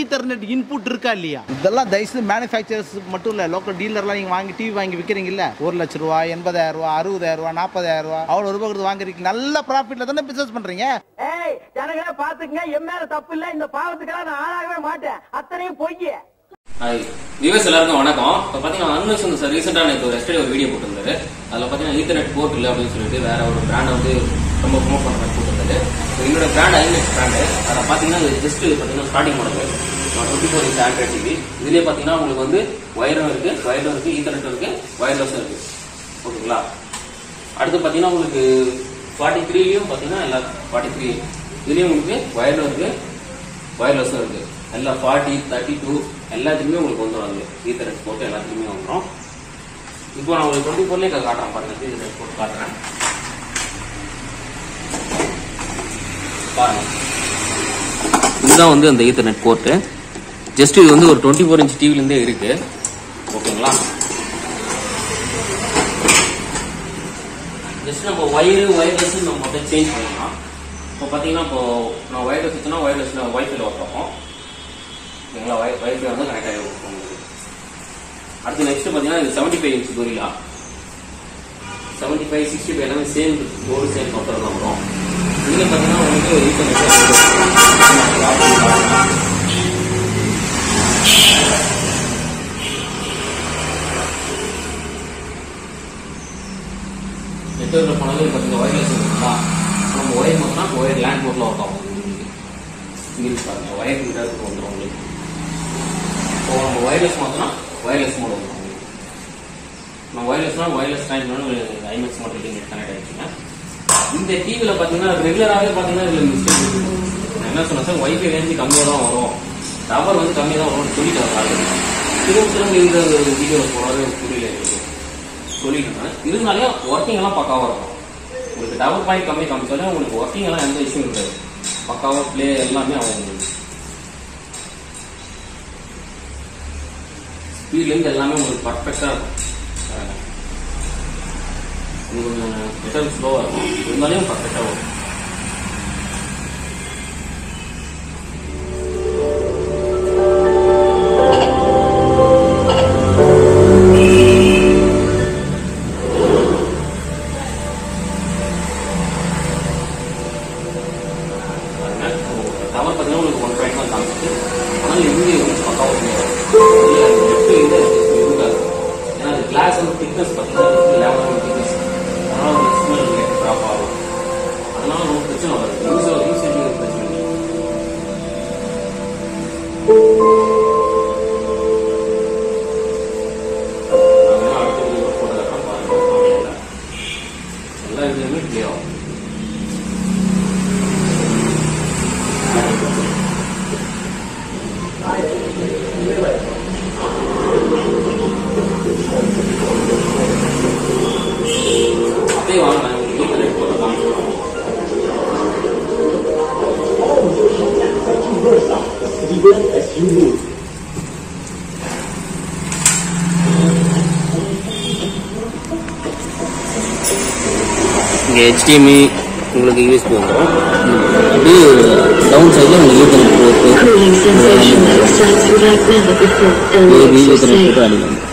Ethernet input இருக்கா இல்லையா இதெல்லாம் தயவுசெய்து மேனுஃபேக்சரர்ஸ் மட்டும் இல்லை லோக்கல் டீலர்லாம் நீங்கள் வாங்கி டிவி வாங்கி விற்கிறீங்கல்ல ஒரு லட்ச ரூபா எண்பதாயிரம் ரூபா அறுபதாயிரம் ரூபா நாற்பதாயிரம் ரூபா அவ்வளோ ரூபாய் கொடுத்து வாங்குறீங்க நல்ல ப்ராஃபிட்ல தானே பிசினஸ் பண்றீங்க ஏய் ஜனங்களே பாத்துக்கங்க என் மேல தப்பு இல்ல இந்த பாவத்துக்கெல்லாம் நான் ஆளாகவே மாட்டேன் அத்தனையும் பொய்யே ஹாய் வியூவர்ஸ் எல்லாருக்கும் வணக்கம் இப்போ பார்த்தீங்கன்னா அன்வர்ஸ் வந்து சார் ரீசெண்டாக எனக்கு ஒரு எஸ்டே ஒரு வீடியோ போட்டிருந்தாரு அதில் பார்த்தீங்கன்னா ஈத்தர்நெட் போர்ட் இல்லை அப்படின்னு சொல்லிட்டு வேற ஒரு பிராண்டை வந்து ரொம்ப ப்ரொமோட் பண்ணுற மாதிரி போட்டிருந்தாரு So, என்னோட பிராண்ட் ஐநெக்ஸ் பிராண்டு அதை பார்த்தீங்கன்னா ஜஸ்ட் பார்த்தீங்கன்னா starting model twenty four inch android TV இதுலேயே பார்த்தீங்கன்னா உங்களுக்கு வந்து ஒயரும் இருக்கு ஒயரும் இருக்கு ஈத்தர்நெட் இருக்கு ஒயர்லெஸ்ஸும் இருக்கு ஓகேங்களா அடுத்து பார்த்தீங்கன்னா உங்களுக்கு ஃபார்ட்டி த்ரீலையும் பார்த்தீங்கன்னா எல்லா ஃபார்ட்டி த்ரீ இதுலேயும் உங்களுக்கு ஒயரும் இருக்கு ஒயர்லெஸ்ஸும் இருக்கு எல்லா ஃபார்ட்டி தேர்ட்டி டூ எல்லாத்துக்குமே உங்களுக்கு வந்துடும் அது ஈத்தர்நெட் போட்டு எல்லாத்துக்குமே வந்துடும் இப்போ நான் உங்களுக்கு டுவெண்ட்டி ஃபோர்லேயே காட்டுறேன் பாருங்க ஈத்தர்நெட் போட்டு காட்டுறேன் பாருங்க இதுதான் வந்து அந்த ஈத்தர்நெட் போர்ட்டு ஜஸ்ட் இது வந்து ஒரு டுவெண்ட்டி ஃபோர் இன்ச் டிவிலேருந்தே இருக்கு ஓகேங்களா ஜஸ்ட் நம்ம ஒயரு ஒயர்லெஸ் நம்ம மட்டும் சேஞ்ச் பண்ணிக்கலாம் இப்போ பார்த்தீங்கன்னா இப்போ நான் ஒயர்லெஸ் வச்சுன்னா ஒயர்லெஸ்ல ஒய்ஃபைல ஒர்க் ஆகும் ஓகேங்களா ஒய் ஒய்ஃபை வந்து கனெக்ட் ஆகி இருக்கும் உங்களுக்கு அடுத்து நெக்ஸ்ட் பார்த்தீங்கன்னா இது seventy five inch gorilla seventy five sixty five எல்லாமே சேம் போர்டு சேம் கவுண்டர் தான் வரும் இங்கே பார்த்தீங்கன்னா உங்களுக்கு நெட்ஒர்க்கில் போனாலும் பார்த்தீங்கன்னா ஒயர்லெஸ் இருக்குங்களா நம்ம ஒயர் மட்டும் ஒயர் லேண்ட் போர்ட்டில் ஒர்க் ஆகும் உங்களுக்கு இங்கிலீஷ் பாருங்க ஒயர் மீட்டருக்கு வந்துடும் உங்களுக்கு இப்போ நம்ம ஒயர்லெஸ் மாற்றினா ஒயர்லெஸ் மோட் வந்துடும் உங்களுக்கு நம்ம ஒயர்லெஸ்னா ஒயர்லெஸ் டைம் ஐமெக்ஸ் மாடல் நெட் கனெக்ட் ஆகிடுச்சுங்க இந்த டிவியில் பார்த்தீங்கன்னா ரெகுலராகவே பார்த்தீங்கன்னா இதில் மிஸ்டேக் இருக்குது நான் என்ன சொன்னேன் சார் ஒய்ஃபை ரேஞ்சு கம்மியாக தான் வரும் டவர் வந்து கம்மியாக தான் வரும்னு சொல்லிட்டு வராங்க திரும்ப திரும்ப இந்த வீடியோவில் போடவே புரியல எனக்கு சொல்லிட்டு இருந்தேன் இருந்தாலும் ஒர்க்கிங் எல்லாம் பக்காவாக இருக்கும் உங்களுக்கு டவர் பாயிண்ட் கம்மி காமிச்சாலும் உங்களுக்கு ஒர்க்கிங் எல்லாம் எந்த இஷ்யூ இருக்காது பக்காவாக ப்ளே எல்லாமே ஆகும் உங்களுக்கு ஸ்பீட்லேருந்து எல்லாமே உங்களுக்கு பர்ஃபெக்டாக இருக்கும் பாருங்க. இது கொஞ்சம் நெட்ஒர்க் ஸ்லோவாக இருக்கும் இருந்தாலும் பர்ஃபெக்டாக வரும் டவர் பார்த்தீங்கன்னா உங்களுக்கு ஒன் பாயிண்ட் தான் காமிச்சிட்டு ஆனால் இங்கே வந்து பக்காவாக இருக்கும் நெட்டு இது இருக்காது ஏன்னா அது கிளாஸ் வந்து திக்னஸ் பார்த்தீங்கன்னா லெவல் திக்னஸ் அதனால ஒரு ஸ்மெல் ரேட் ட்ராப் ஆகும் அதனால ரொம்ப பிரச்சனை வராது யூஸ் யூசேஜ் பிரச்சனை இல்லை நான் வேணா அடுத்த வீடியோ போட்டதுக்கப்புறம் பாருங்க எல்லா இதுலையுமே ப்ளே ஆகும் அப்படியே வாங்க நான் உங்களுக்கு ஈத்தர்நெட் போட்டு காமிக்கிறோம் இங்கே ஹெச்டிஎம்இ உங்களுக்கு யூஎஸ்பி வந்துடும் அப்படியே டவுன் சைடில் உங்களுக்கு ஈத்தர்நெட் போட்டு Cooling sensation that starts like never before and AP makes you ethernet say, போட்டு அடிக்கலாம்